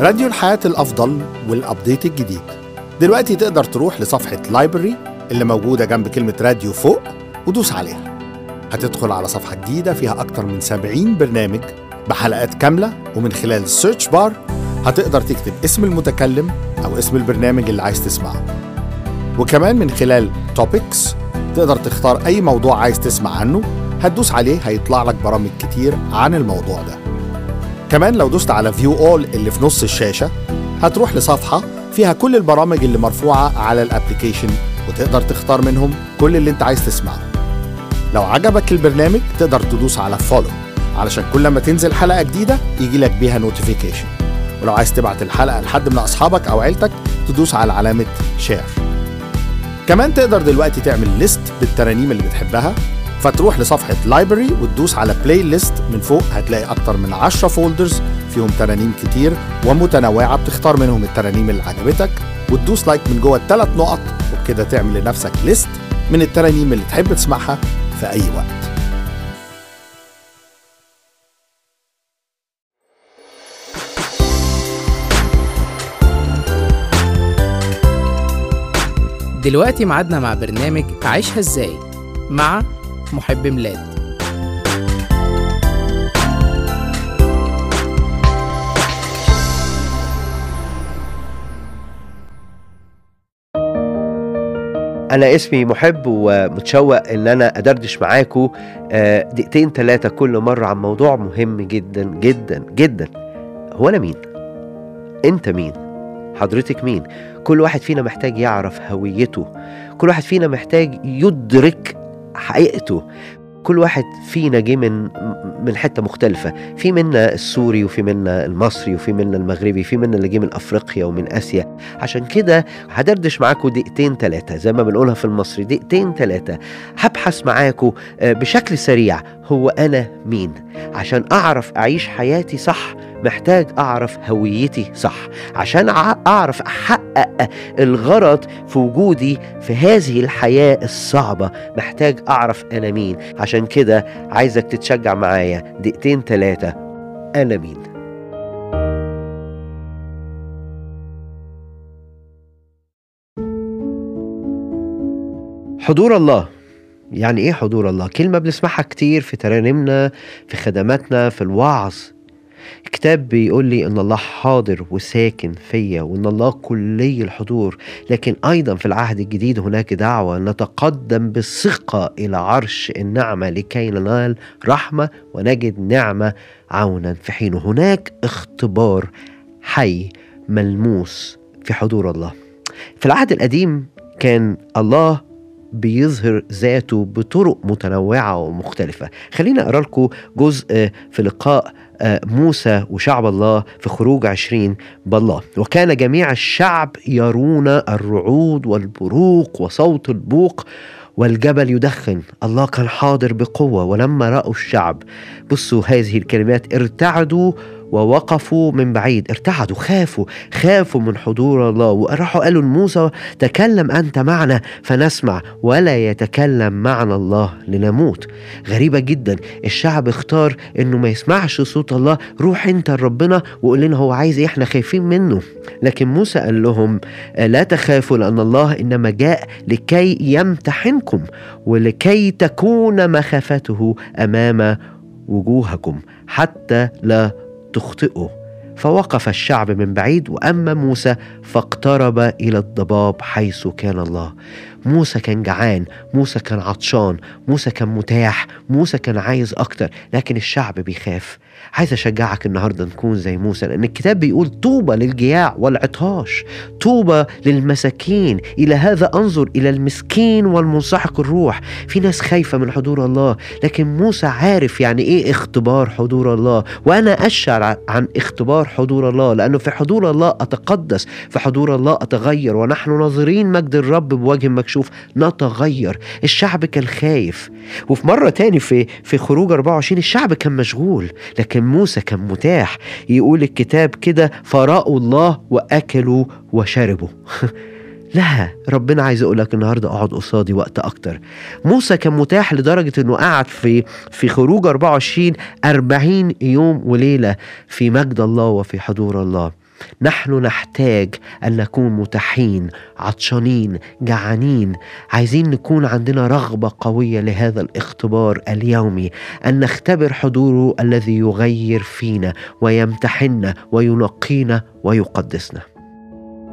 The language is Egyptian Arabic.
راديو الحياة الأفضل والأبديت الجديد دلوقتي تقدر تروح لصفحة لايبرري اللي موجودة جنب كلمة راديو فوق ودوس عليها هتدخل على صفحة جديدة فيها أكتر من 70 برنامج بحلقات كاملة ومن خلال السيرش بار هتقدر تكتب اسم المتكلم أو اسم البرنامج اللي عايز تسمعه وكمان من خلال توبكس تقدر تختار أي موضوع عايز تسمع عنه هتدوس عليه هيطلع لك برامج كتير عن الموضوع ده كمان لو دوست على فيو اول اللي في نص الشاشة هتروح لصفحة فيها كل البرامج اللي مرفوعة على الابليكيشن وتقدر تختار منهم كل اللي انت عايز تسمعه لو عجبك البرنامج تقدر تدوس على فولو علشان كل ما تنزل حلقة جديدة يجي لك بيها نوتيفيكيشن ولو عايز تبعت الحلقة لحد من أصحابك أو عيلتك تدوس على علامة شير كمان تقدر دلوقتي تعمل ليست بالترانيم اللي بتحبها فتروح لصفحة لايبرري وتدوس على بلاي ليست من فوق هتلاقي أكتر من 10 فولدرز فيهم ترانيم كتير ومتنوعة بتختار منهم الترانيم اللي عجبتك وتدوس لايك من جوه الثلاث نقط وبكده تعمل لنفسك ليست من الترانيم اللي تحب تسمعها في أي وقت دلوقتي ميعادنا مع برنامج عيشها ازاي مع محب ميلاد انا اسمي محب ومتشوق ان انا ادردش معاكم آه، دقيقتين ثلاثه كل مره عن موضوع مهم جدا جدا جدا هو انا مين انت مين حضرتك مين كل واحد فينا محتاج يعرف هويته كل واحد فينا محتاج يدرك حقيقته كل واحد فينا جه من من حته مختلفه في منا السوري وفي منا المصري وفي منا المغربي في منا اللي جه من افريقيا ومن اسيا عشان كده هدردش معاكم دقيقتين ثلاثه زي ما بنقولها في المصري دقيقتين ثلاثه هبحث معاكم آه، بشكل سريع هو انا مين عشان اعرف اعيش حياتي صح محتاج اعرف هويتي صح عشان أع- اعرف احقق الغرض في وجودي في هذه الحياه الصعبه محتاج اعرف انا مين عشان كده عايزك تتشجع معايا دقيقتين ثلاثه انا مين حضور الله يعني ايه حضور الله كلمه بنسمعها كتير في ترانيمنا في خدماتنا في الوعظ الكتاب بيقول لي ان الله حاضر وساكن فيا وان الله كلي الحضور لكن ايضا في العهد الجديد هناك دعوه نتقدم بثقه الى عرش النعمه لكي ننال رحمه ونجد نعمه عونا في حينه هناك اختبار حي ملموس في حضور الله في العهد القديم كان الله بيظهر ذاته بطرق متنوعة ومختلفة خلينا أقرأ لكم جزء في لقاء آه، موسى وشعب الله في خروج عشرين بالله وكان جميع الشعب يرون الرعود والبروق وصوت البوق والجبل يدخن الله كان حاضر بقوة ولما رأوا الشعب بصوا هذه الكلمات ارتعدوا ووقفوا من بعيد ارتعدوا خافوا خافوا من حضور الله وراحوا قالوا لموسى تكلم أنت معنا فنسمع ولا يتكلم معنا الله لنموت غريبة جدا الشعب اختار انه ما يسمعش صوت الله روح انت لربنا وقول لنا هو عايز ايه احنا خايفين منه لكن موسى قال لهم آه، لا تخافوا لان الله انما جاء لكي يمتحنكم ولكي تكون مخافته امام وجوهكم حتى لا تخطئوا فوقف الشعب من بعيد واما موسى فاقترب الى الضباب حيث كان الله موسى كان جعان موسى كان عطشان موسى كان متاح موسى كان عايز اكتر لكن الشعب بيخاف عايز اشجعك النهارده نكون زي موسى لان الكتاب بيقول طوبى للجياع والعطاش طوبى للمساكين الى هذا انظر الى المسكين والمنسحق الروح في ناس خايفه من حضور الله لكن موسى عارف يعني ايه اختبار حضور الله وانا اشعر عن اختبار حضور الله لانه في حضور الله اتقدس في حضور الله اتغير ونحن ناظرين مجد الرب بوجه مكشوف نتغير الشعب كان خايف وفي مره تاني في في خروج 24 الشعب كان مشغول لكن موسى كان متاح يقول الكتاب كده فرأوا الله واكلوا وشربوا لا ربنا عايز اقول لك النهارده اقعد قصادي وقت اكتر موسى كان متاح لدرجه انه قعد في في خروج 24 40 يوم وليله في مجد الله وفي حضور الله نحن نحتاج ان نكون متاحين عطشانين جعانين عايزين نكون عندنا رغبه قويه لهذا الاختبار اليومي ان نختبر حضوره الذي يغير فينا ويمتحننا وينقينا ويقدسنا